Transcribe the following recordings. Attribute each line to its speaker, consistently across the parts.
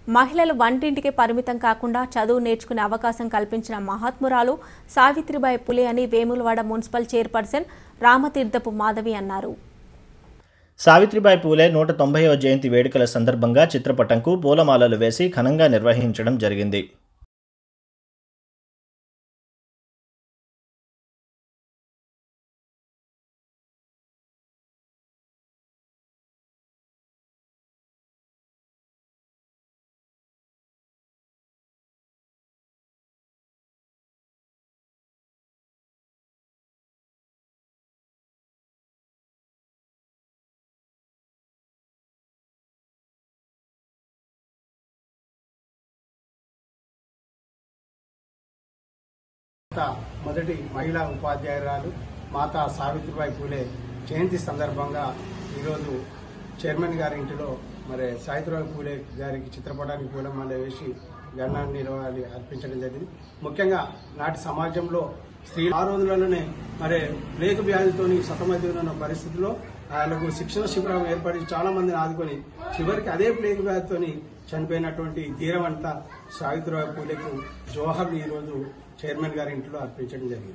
Speaker 1: మహిళలు వంటింటికి పరిమితం కాకుండా చదువు నేర్చుకునే అవకాశం కల్పించిన మహాత్మురాలు సావిత్రిబాయి పులే అని వేములవాడ మున్సిపల్ చైర్పర్సన్ రామతీర్థపు మాధవి అన్నారు
Speaker 2: సావిత్రిబాయి పూలే నూట తొంభైవ జయంతి వేడుకల సందర్భంగా చిత్రపటంకు పూలమాలలు వేసి ఘనంగా నిర్వహించడం జరిగింది
Speaker 3: భారత మొదటి మహిళా ఉపాధ్యాయురాలు మాతా సావిత్రిబాయి పూలే జయంతి సందర్భంగా ఈరోజు చైర్మన్ గారి ఇంటిలో మరి సావిత్రిబాయి పూలే గారికి చిత్రపటానికి పూలమాల వేసి గణ నిర్వహాన్ని అర్పించడం జరిగింది ముఖ్యంగా నాటి సమాజంలో స్త్రీ ఆ రోజులలోనే మరి ప్లేగు వ్యాధితోని సతమతమైన పరిస్థితిలో ఆయనకు శిక్షణ శిబిరం ఏర్పడి చాలా మందిని ఆదుకొని చివరికి అదే ప్లేగు వ్యాధితోని చనిపోయినటువంటి ధీరవంత సావిత్రిబాయి పూలేకు జోహర్ ఈ రోజు చైర్మన్ గారి ఇంట్లో అర్పించడం జరిగింది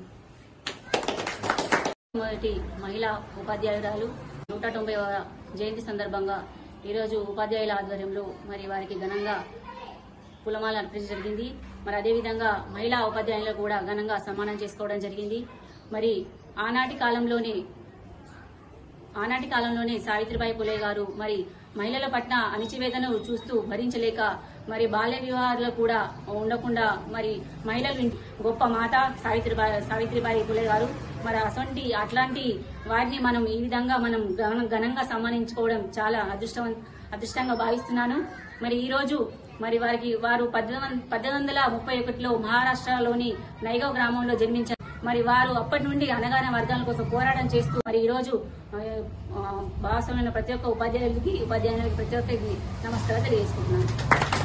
Speaker 4: మొదటి మహిళా ఉపాధ్యాయురాలు నూట తొంభై జయంతి సందర్భంగా ఈరోజు ఉపాధ్యాయుల ఆధ్వర్యంలో మరి వారికి ఘనంగా పూలమాల అర్పించడం జరిగింది మరి అదేవిధంగా మహిళా ఉపాధ్యాయులు కూడా ఘనంగా సన్మానం చేసుకోవడం జరిగింది మరి ఆనాటి కాలంలోనే ఆనాటి కాలంలోనే సావిత్రిబాయి పులే గారు మరి మహిళల పట్ల అణిచివేతను చూస్తూ భరించలేక మరి బాల్య వివాహాలు కూడా ఉండకుండా మరి మహిళలు ఇంటి- గొప్ప మాత సావిత్రిబాయి సావిత్రిబాయి పులే గారు మరి అటువంటి అట్లాంటి వారిని మనం ఈ విధంగా మనం ఘన- ఘనంగా సన్మానించుకోవడం చాలా అదృష్టం అదృష్టంగా భావిస్తున్నాను మరి ఈ రోజు మరి వారికి వారు పద్దెనిమిది పద్దెనిమిది వందల ముప్పై ఒకటిలో మహారాష్ట్రలోని నైగవ్ గ్రామంలో జన్మించారు మరి వారు అప్పటి నుండి అనగానే వర్గాల కోసం పోరాటం చేస్తూ మరి ఈ రోజు ఆ, ఆ, భాగస్వామ్యమైన ప్రతి ఒక్క ఉపాధ్యాయులకి ఉపాధ్యాయులకి ప్రతి ఒక్కరికి నమస్కారం తెలియజేసుకుంటున్నాను